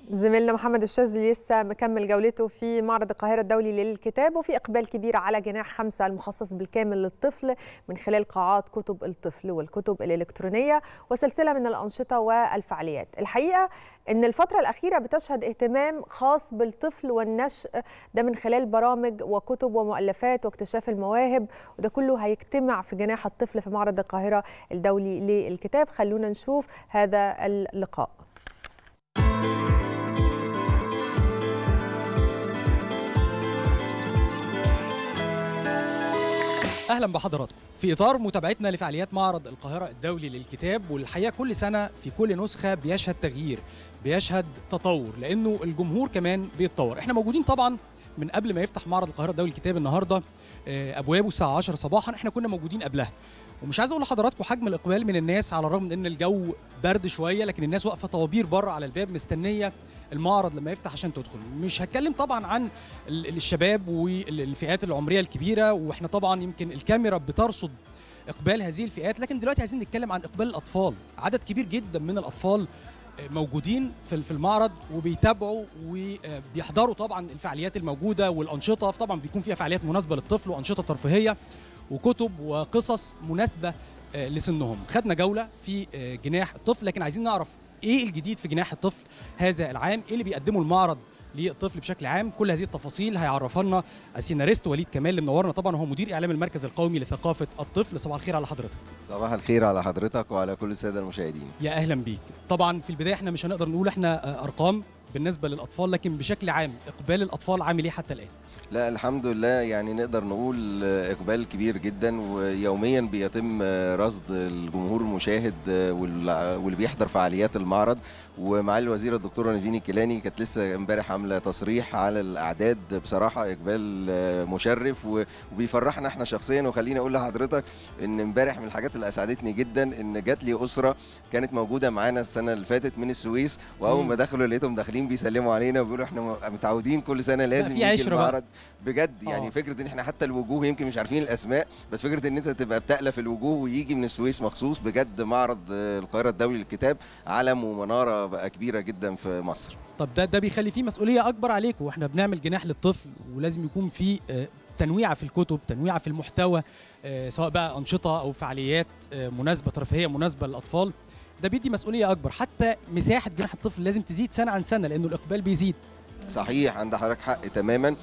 زميلنا محمد الشاذلي لسه مكمل جولته في معرض القاهرة الدولي للكتاب وفي إقبال كبير على جناح خمسة المخصص بالكامل للطفل من خلال قاعات كتب الطفل والكتب الإلكترونية وسلسلة من الأنشطة والفعاليات الحقيقة أن الفترة الأخيرة بتشهد اهتمام خاص بالطفل والنشء ده من خلال برامج وكتب ومؤلفات واكتشاف المواهب وده كله هيجتمع في جناح الطفل في معرض القاهرة الدولي للكتاب خلونا نشوف هذا اللقاء اهلا بحضراتكم في اطار متابعتنا لفعاليات معرض القاهره الدولي للكتاب والحقيقه كل سنه في كل نسخه بيشهد تغيير بيشهد تطور لانه الجمهور كمان بيتطور احنا موجودين طبعا من قبل ما يفتح معرض القاهره الدولي للكتاب النهارده ابوابه الساعه 10 صباحا احنا كنا موجودين قبلها ومش عايز اقول لحضراتكم حجم الاقبال من الناس على الرغم من ان الجو برد شويه لكن الناس واقفه طوابير بره على الباب مستنيه المعرض لما يفتح عشان تدخل مش هتكلم طبعا عن الشباب والفئات العمريه الكبيره واحنا طبعا يمكن الكاميرا بترصد اقبال هذه الفئات لكن دلوقتي عايزين نتكلم عن اقبال الاطفال عدد كبير جدا من الاطفال موجودين في المعرض وبيتابعوا وبيحضروا طبعا الفعاليات الموجوده والانشطه طبعا بيكون فيها فعاليات مناسبه للطفل وانشطه ترفيهيه وكتب وقصص مناسبه لسنهم خدنا جوله في جناح الطفل لكن عايزين نعرف ايه الجديد في جناح الطفل هذا العام ايه اللي بيقدمه المعرض للطفل بشكل عام كل هذه التفاصيل هيعرفها لنا السيناريست وليد كمال اللي منورنا طبعا وهو مدير اعلام المركز القومي لثقافه الطفل صباح الخير على حضرتك صباح الخير على حضرتك وعلى كل الساده المشاهدين يا اهلا بيك طبعا في البدايه احنا مش هنقدر نقول احنا ارقام بالنسبه للاطفال لكن بشكل عام اقبال الاطفال عامل ايه حتى الان لا الحمد لله يعني نقدر نقول اقبال كبير جدا ويوميا بيتم رصد الجمهور المشاهد واللي بيحضر فعاليات المعرض ومعالي الوزيره الدكتوره نيفين الكيلاني كانت لسه امبارح عامله تصريح على الاعداد بصراحه اقبال مشرف وبيفرحنا احنا شخصيا وخليني اقول لحضرتك ان امبارح من الحاجات اللي اسعدتني جدا ان جات لي اسره كانت موجوده معانا السنه اللي فاتت من السويس واول ما دخلوا لقيتهم داخلين بيسلموا علينا وبيقولوا احنا متعودين كل سنه لازم يجي المعرض بجد يعني أوه. فكره ان احنا حتى الوجوه يمكن مش عارفين الاسماء بس فكره ان انت تبقى بتالف الوجوه ويجي من السويس مخصوص بجد معرض القاهره الدولي للكتاب علم ومناره بقى كبيره جدا في مصر طب ده ده بيخلي فيه مسؤوليه اكبر عليكم واحنا بنعمل جناح للطفل ولازم يكون في تنويعه في الكتب تنويعه في المحتوى سواء بقى انشطه او فعاليات مناسبه ترفيهيه مناسبه للاطفال ده بيدي مسؤوليه اكبر حتى مساحه جناح الطفل لازم تزيد سنه عن سنه لانه الاقبال بيزيد صحيح عند حضرتك حق تماما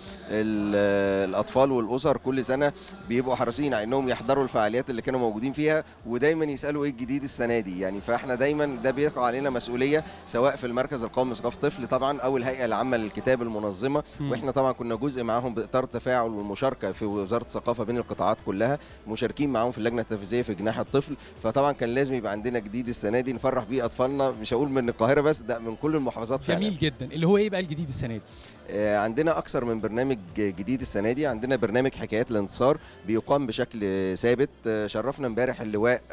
الاطفال والاسر كل سنه بيبقوا حريصين على انهم يحضروا الفعاليات اللي كانوا موجودين فيها ودايما يسالوا ايه الجديد السنه دي يعني فاحنا دايما ده بيقع علينا مسؤوليه سواء في المركز القومي لثقافه الطفل طبعا او الهيئه العامه للكتاب المنظمه م. واحنا طبعا كنا جزء معاهم باطار التفاعل والمشاركه في وزاره الثقافه بين القطاعات كلها مشاركين معاهم في اللجنه التنفيذيه في جناح الطفل فطبعا كان لازم يبقى عندنا جديد السنه دي نفرح بيه اطفالنا مش هقول من القاهره بس ده من كل المحافظات فعلا جميل جدا اللي هو ايه بقى الجديد السنه دي عندنا اكثر من برنامج جديد السنه دي عندنا برنامج حكايات الانتصار بيقام بشكل ثابت شرفنا امبارح اللواء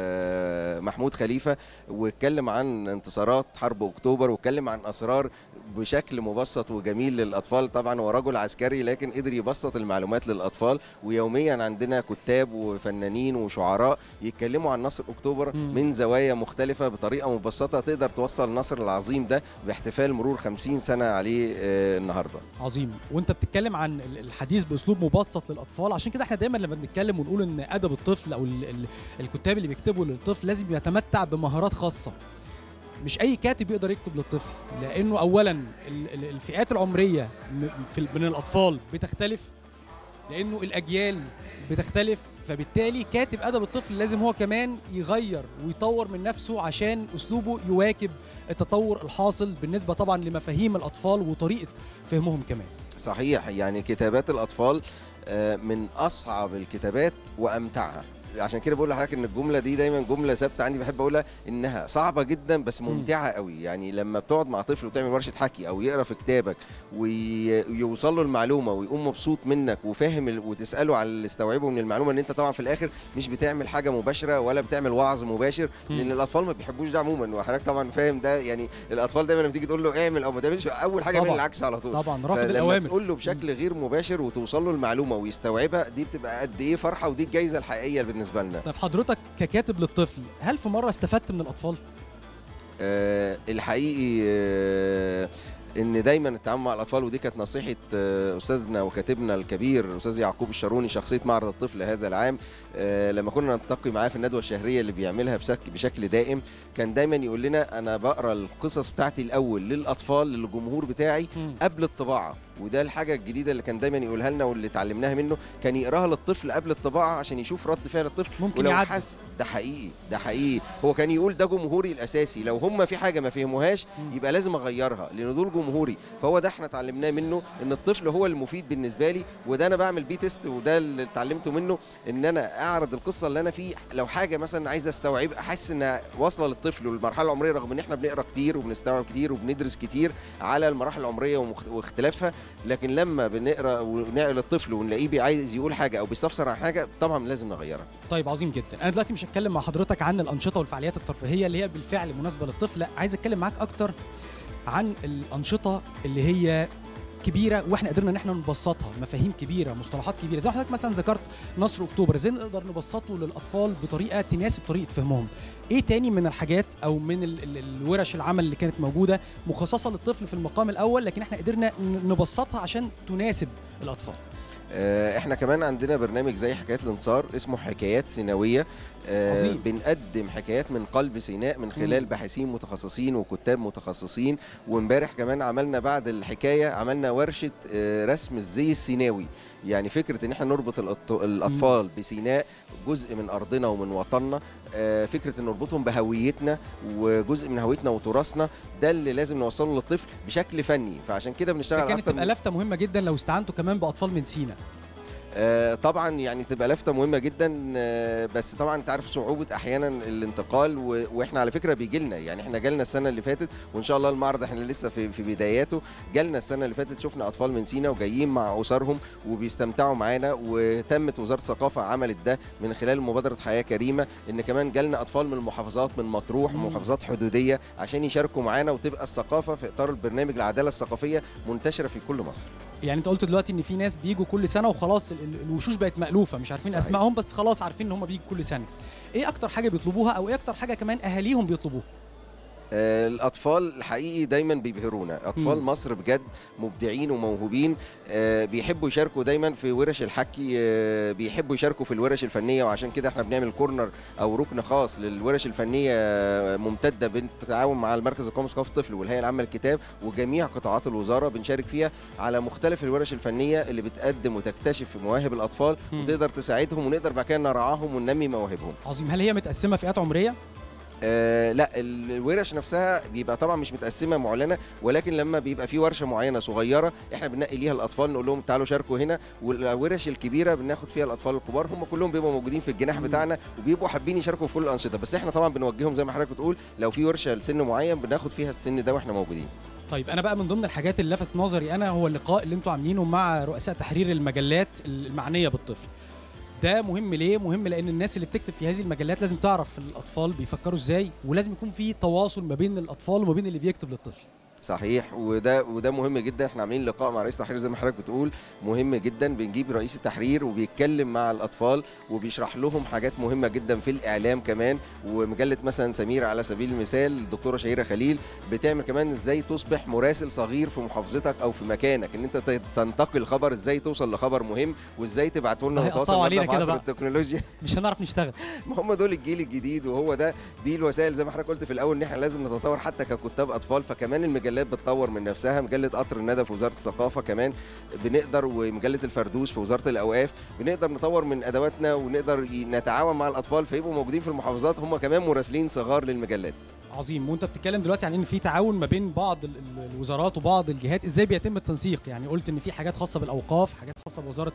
محمود خليفه واتكلم عن انتصارات حرب اكتوبر واتكلم عن اسرار بشكل مبسط وجميل للاطفال طبعا هو رجل عسكري لكن قدر يبسط المعلومات للاطفال ويوميا عندنا كتاب وفنانين وشعراء يتكلموا عن نصر اكتوبر م. من زوايا مختلفه بطريقه مبسطه تقدر توصل النصر العظيم ده باحتفال مرور 50 سنه عليه النهارده عظيم وانت بتتكلم عن الحديث باسلوب مبسط للاطفال عشان كده احنا دايما لما بنتكلم ونقول ان ادب الطفل او الكتاب اللي بيكتبوا للطفل لازم يتمتع بمهارات خاصه مش اي كاتب يقدر يكتب للطفل لانه اولا الفئات العمريه من الاطفال بتختلف لانه الاجيال بتختلف فبالتالي كاتب ادب الطفل لازم هو كمان يغير ويطور من نفسه عشان اسلوبه يواكب التطور الحاصل بالنسبه طبعا لمفاهيم الاطفال وطريقه فهمهم كمان صحيح يعني كتابات الاطفال من اصعب الكتابات وامتعها عشان كده بقول لحضرتك ان الجمله دي دايما جمله ثابته عندي بحب اقولها انها صعبه جدا بس ممتعه قوي يعني لما بتقعد مع طفل وتعمل ورشه حكي او يقرا في كتابك ويوصل له المعلومه ويقوم مبسوط منك وفاهم وتساله على اللي استوعبه من المعلومه ان انت طبعا في الاخر مش بتعمل حاجه مباشره ولا بتعمل وعظ مباشر لان الاطفال ما بيحبوش ده عموما وحضرتك طبعا فاهم ده يعني الاطفال دايما لما تيجي تقول له اعمل او ما تعملش اول حاجه يعمل العكس على طول طبعا رفض الاوامر تقول له بشكل غير مباشر وتوصل له المعلومه ويستوعبها دي بتبقى قد ايه فرحه ودي الجائزه الحقيقيه بالنسبه لنا طب حضرتك ككاتب للطفل هل في مره استفدت من الاطفال أه الحقيقي أه ان دايما التعامل مع الاطفال ودي كانت نصيحه آه، استاذنا وكاتبنا الكبير الاستاذ يعقوب الشاروني شخصيه معرض الطفل هذا العام آه، لما كنا نلتقي معاه في الندوه الشهريه اللي بيعملها بشكل بشكل دائم كان دايما يقول لنا انا بقرا القصص بتاعتي الاول للاطفال للجمهور بتاعي قبل الطباعه وده الحاجه الجديده اللي كان دايما يقولها لنا واللي اتعلمناها منه كان يقراها للطفل قبل الطباعه عشان يشوف رد فعل الطفل ممكن ولو يعدل. حس ده حقيقي ده حقيقي هو كان يقول ده جمهوري الاساسي لو هم في حاجه ما فهموهاش مم. يبقى لازم اغيرها لان دول جمهوري فهو ده احنا اتعلمناه منه ان الطفل هو المفيد بالنسبه لي وده انا بعمل بيه تيست وده اللي اتعلمته منه ان انا اعرض القصه اللي انا فيه لو حاجه مثلا عايز استوعب احس انها واصله للطفل والمرحله العمريه رغم ان احنا بنقرا كتير وبنستوعب كتير وبندرس كتير على المراحل العمريه ومخ- واختلافها لكن لما بنقرا ونقرا للطفل ونلاقيه بي- عايز يقول حاجه او بيستفسر عن حاجه طبعا لازم نغيرها طيب عظيم جدا انا دلوقتي مش هتكلم مع حضرتك عن الانشطه والفعاليات الترفيهيه اللي هي بالفعل مناسبه للطفل لا عايز اتكلم معاك اكتر عن الانشطه اللي هي كبيره واحنا قدرنا ان احنا نبسطها مفاهيم كبيره مصطلحات كبيره زي ما حضرتك مثلا ذكرت نصر اكتوبر ازاي نقدر نبسطه للاطفال بطريقه تناسب طريقه فهمهم ايه تاني من الحاجات او من ال ال الورش العمل اللي كانت موجوده مخصصه للطفل في المقام الاول لكن احنا قدرنا ن- نبسطها عشان تناسب الاطفال آه، احنا كمان عندنا برنامج زي حكايات الانصار اسمه حكايات سيناويه آه، عظيم. بنقدم حكايات من قلب سيناء من خلال مم. باحثين متخصصين وكتاب متخصصين وامبارح كمان عملنا بعد الحكايه عملنا ورشه آه، رسم الزي السيناوي يعني فكره ان احنا نربط الأط- الاطفال بسيناء جزء من ارضنا ومن وطننا آه، فكره ان نربطهم بهويتنا وجزء من هويتنا وتراثنا ده اللي لازم نوصله للطفل بشكل فني فعشان كده بنشتغل على كانت أكتر تبقى من- لفته مهمه جدا لو استعنتوا كمان باطفال من سينا آه، طبعا يعني تبقى لفته مهمه جدا آه، بس طبعا انت عارف صعوبه احيانا الانتقال و- واحنا على فكره بيجي لنا يعني احنا جالنا السنه اللي فاتت وان شاء الله المعرض احنا لسه في في بداياته جالنا السنه اللي فاتت شفنا اطفال من سينا وجايين مع اسرهم وبيستمتعوا معانا وتمت وزاره الثقافه عملت ده من خلال مبادره حياه كريمه ان كمان جالنا اطفال من المحافظات من مطروح مم. محافظات حدوديه عشان يشاركوا معانا وتبقى الثقافه في اطار البرنامج العداله الثقافيه منتشره في كل مصر يعني انت قلت دلوقتي ان في ناس بيجوا كل سنه وخلاص ال- ال- الوشوش بقت مألوفه مش عارفين صحيح. اسمائهم بس خلاص عارفين ان هم بيجوا كل سنه ايه اكتر حاجه بيطلبوها او ايه اكتر حاجه كمان اهاليهم بيطلبوها آه، الاطفال الحقيقي دايما بيبهرونا اطفال مم. مصر بجد مبدعين وموهوبين آه، بيحبوا يشاركوا دايما في ورش الحكي آه، بيحبوا يشاركوا في الورش الفنيه وعشان كده احنا بنعمل كورنر او ركن خاص للورش الفنيه آه، ممتده بالتعاون مع المركز القومي لثقافه الطفل والهيئه العامه للكتاب وجميع قطاعات الوزاره بنشارك فيها على مختلف الورش الفنيه اللي بتقدم وتكتشف مواهب الاطفال مم. وتقدر تساعدهم ونقدر بعد كده نرعاهم وننمي مواهبهم عظيم هل هي متقسمه فئات عمريه آه لا ال- الورش نفسها بيبقى طبعا مش متقسمه معلنه ولكن لما بيبقى في ورشه معينه صغيره احنا بننقي ليها الاطفال نقول لهم تعالوا شاركوا هنا والورش الكبيره بناخد فيها الاطفال الكبار هم كلهم بيبقوا موجودين في الجناح مم. بتاعنا وبيبقوا حابين يشاركوا في كل الانشطه بس احنا طبعا بنوجههم زي ما حضرتك بتقول لو في ورشه لسن معين بناخد فيها السن ده واحنا موجودين طيب انا بقى من ضمن الحاجات اللي لفت نظري انا هو اللقاء اللي انتوا عاملينه مع رؤساء تحرير المجلات المعنيه بالطفل ده مهم ليه مهم لان الناس اللي بتكتب في هذه المجلات لازم تعرف الاطفال بيفكروا ازاي ولازم يكون في تواصل ما بين الاطفال وما بين اللي بيكتب للطفل صحيح وده وده مهم جدا احنا عاملين لقاء مع رئيس التحرير زي ما حضرتك بتقول مهم جدا بنجيب رئيس التحرير وبيتكلم مع الاطفال وبيشرح لهم حاجات مهمه جدا في الاعلام كمان ومجله مثلا سمير على سبيل المثال الدكتوره شهيره خليل بتعمل كمان ازاي تصبح مراسل صغير في محافظتك او في مكانك ان انت ت- تنتقل خبر ازاي توصل لخبر مهم وازاي تبعته لنا ده وتواصل هيقطعوا معانا علينا في كده عصر بقى. التكنولوجيا مش هنعرف نشتغل ما هم دول الجيل الجديد وهو ده دي الوسائل زي ما حضرتك قلت في الاول ان احنا لازم نتطور حتى ككتاب اطفال فكمان المجلات بتطور من نفسها مجله قطر الندى في وزاره الثقافه كمان بنقدر ومجله الفردوس في وزاره الاوقاف بنقدر نطور من ادواتنا ونقدر ي- نتعاون مع الاطفال فيبقوا موجودين في المحافظات هم كمان مراسلين صغار للمجلات عظيم وانت بتتكلم دلوقتي عن ان في تعاون ما بين بعض ال- ال- الوزارات وبعض الجهات ازاي بيتم التنسيق يعني قلت ان في حاجات خاصه بالاوقاف حاجات خاصه بوزاره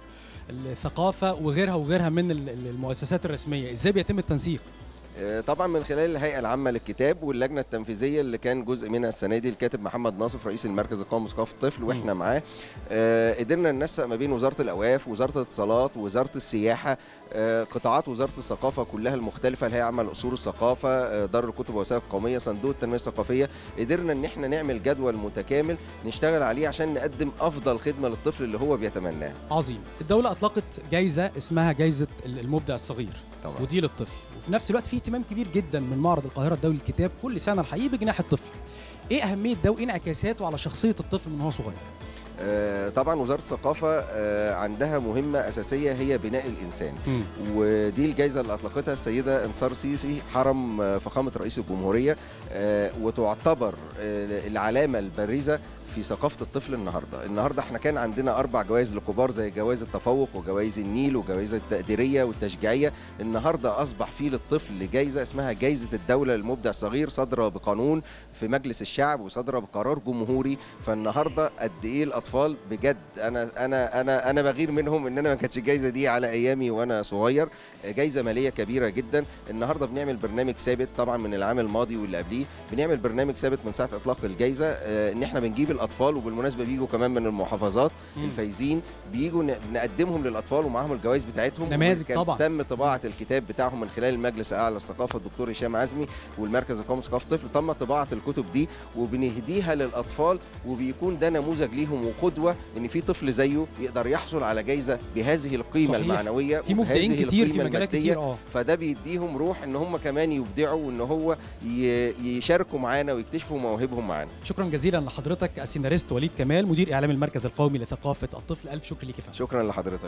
الثقافه وغيرها وغيرها من ال- ال- المؤسسات الرسميه ازاي بيتم التنسيق آه، طبعا من خلال الهيئه العامه للكتاب واللجنه التنفيذيه اللي كان جزء منها السنه دي الكاتب محمد ناصف رئيس المركز القومي لثقافه الطفل واحنا معاه آه، قدرنا ننسق ما بين وزاره الاوقاف وزاره الاتصالات ووزاره السياحه آه، قطاعات وزاره الثقافه كلها المختلفه الهيئه العامه لاصول الثقافه آه، دار الكتب والوثائق القوميه صندوق التنميه الثقافيه قدرنا ان احنا نعمل جدول متكامل نشتغل عليه عشان نقدم افضل خدمه للطفل اللي هو بيتمناها عظيم الدوله اطلقت جائزه اسمها جائزه ال- المبدع الصغير طبعا ودي للطفل وفي نفس الوقت في اهتمام كبير جدا من معرض القاهره الدولي للكتاب كل سنه الحقيقي بجناح الطفل ايه اهميه ده وايه انعكاساته على شخصيه الطفل من هو صغير آه، طبعا وزاره الثقافه آه، عندها مهمه اساسيه هي بناء الانسان ودي الجائزه اللي اطلقتها السيده انصار سيسي حرم آه، فخامه رئيس الجمهوريه آه، وتعتبر آه، العلامه البارزه في ثقافه الطفل النهارده، النهارده احنا كان عندنا اربع جوائز لكبار زي جوائز التفوق وجوائز النيل وجوائز التقديريه والتشجيعيه، النهارده اصبح في للطفل جائزه اسمها جائزه الدوله للمبدع الصغير صادره بقانون في مجلس الشعب وصادره بقرار جمهوري، فالنهارده قد ايه الاطفال بجد انا انا انا انا بغير منهم ان انا ما كانتش الجائزه دي على ايامي وانا صغير، جائزه ماليه كبيره جدا، النهارده بنعمل برنامج ثابت طبعا من العام الماضي واللي قبليه، بنعمل برنامج ثابت من ساعه اطلاق الجائزه آه، ان احنا بنجيب الاطفال وبالمناسبه بيجوا كمان من المحافظات مم. الفايزين بيجوا ن- نقدمهم للاطفال ومعاهم الجوائز بتاعتهم نماذج وكان طبعاً. تم طباعه الكتاب بتاعهم من خلال المجلس الاعلى للثقافه الدكتور هشام عزمي والمركز القومي لثقافه الطفل تم طباعه الكتب دي وبنهديها للاطفال وبيكون ده نموذج ليهم وقدوه ان في طفل زيه يقدر يحصل على جائزه بهذه القيمه صحيح. المعنويه في مبدعين وبهذه كتير في القيمة مجالات المادية. كتير اه فده بيديهم روح ان هم كمان يبدعوا وان هو ي- يشاركوا معانا ويكتشفوا مواهبهم معانا شكرا جزيلا لحضرتك السيناريست وليد كمال مدير اعلام المركز القومي لثقافه الطفل الف شكر ليك يا فندم شكرا لحضرتك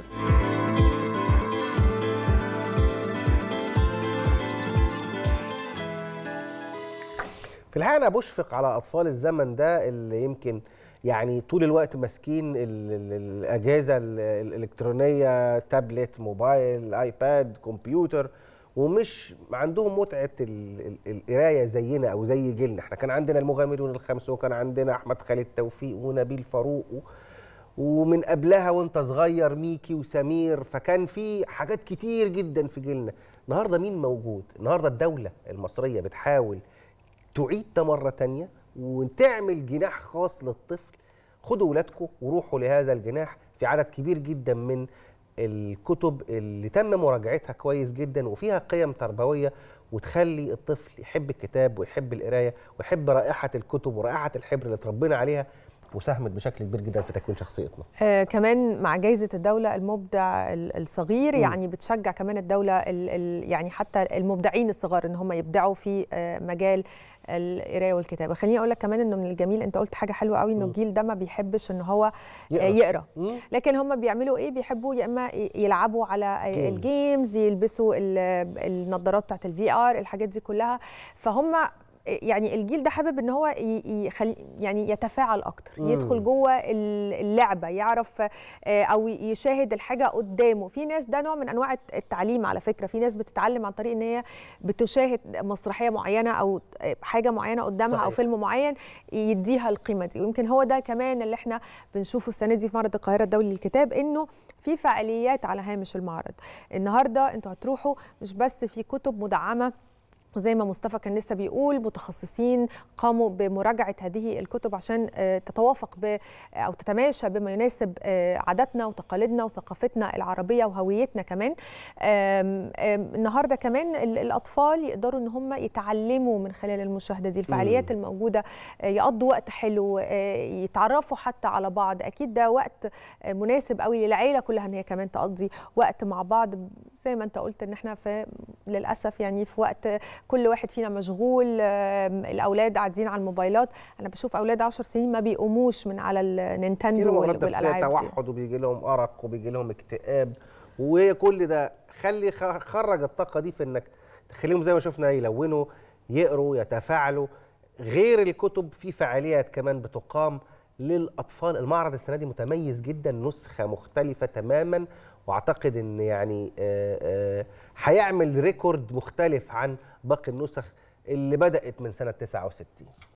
في الحقيقه انا بشفق على اطفال الزمن ده اللي يمكن يعني طول الوقت ماسكين ال- ال- الاجهزه ال- الالكترونيه تابلت موبايل ايباد كمبيوتر ومش عندهم متعه ال- ال- القرايه زينا او زي جيلنا احنا كان عندنا المغامرون الخمسه وكان عندنا احمد خالد توفيق ونبيل فاروق و- ومن قبلها وانت صغير ميكي وسمير فكان في حاجات كتير جدا في جيلنا النهارده مين موجود النهارده الدوله المصريه بتحاول تعيد ده مرة تانية وتعمل جناح خاص للطفل خدوا ولادكم وروحوا لهذا الجناح في عدد كبير جدا من الكتب اللي تم مراجعتها كويس جدا وفيها قيم تربوية وتخلي الطفل يحب الكتاب ويحب القراية ويحب رائحة الكتب ورائحة الحبر اللي اتربينا عليها وساهمت بشكل كبير جدا في تكوين شخصيتنا آه كمان مع جائزة الدولة المبدع ال- الصغير مم. يعني بتشجع كمان الدولة ال ال يعني حتى المبدعين الصغار ان هم يبدعوا في آه مجال القرايه والكتابه خليني اقول لك كمان انه من الجميل انت قلت حاجه حلوه قوي انه مم. الجيل ده ما بيحبش ان هو يقرأ. يقرا, يقرأ. مم. لكن هم بيعملوا ايه بيحبوا يا اما يلعبوا على جيمز. الجيمز يلبسوا ال- النظارات بتاعت الفي ار الحاجات دي كلها فهم يعني الجيل ده حابب ان هو ي- يخلي يعني يتفاعل اكتر مم. يدخل جوه ال- اللعبه يعرف آه، او يشاهد الحاجه قدامه في ناس ده نوع من انواع التعليم على فكره في ناس بتتعلم عن طريق ان هي بتشاهد مسرحيه معينه او حاجه معينه قدامها او صحيح. فيلم معين يديها القيمه دي ويمكن هو ده كمان اللي احنا بنشوفه السنه دي في معرض القاهره الدولي للكتاب انه في فعاليات على هامش المعرض النهارده انتوا هتروحوا مش بس في كتب مدعمه وزي ما مصطفى كان لسه بيقول متخصصين قاموا بمراجعه هذه الكتب عشان آه، تتوافق ب او تتماشى بما يناسب آه، عاداتنا وتقاليدنا وثقافتنا العربيه وهويتنا كمان آم، آم، النهارده كمان ال- الاطفال يقدروا ان هم يتعلموا من خلال المشاهده دي الفعاليات الموجوده آه، يقضوا وقت حلو آه، يتعرفوا حتى على بعض اكيد ده وقت آه، مناسب قوي للعيله كلها ان هي كمان تقضي وقت مع بعض زي ما انت قلت ان احنا في للاسف يعني في وقت كل واحد فينا مشغول آم، الاولاد قاعدين على الموبايلات انا بشوف اولاد 10 سنين ما بيقوموش من على في النينتندو لهم وال- امراض نفسيه والالعاب دي. توحد وبيجي لهم ارق وبيجي لهم اكتئاب وكل ده خلي خ- خرج الطاقه دي في انك تخليهم زي ما شفنا يلونوا يقروا يتفاعلوا غير الكتب في فعاليات كمان بتقام للاطفال المعرض السنه دي متميز جدا نسخه مختلفه تماما واعتقد ان يعني آه، آه، هيعمل ريكورد مختلف عن باقي النسخ اللي بدات من سنه 69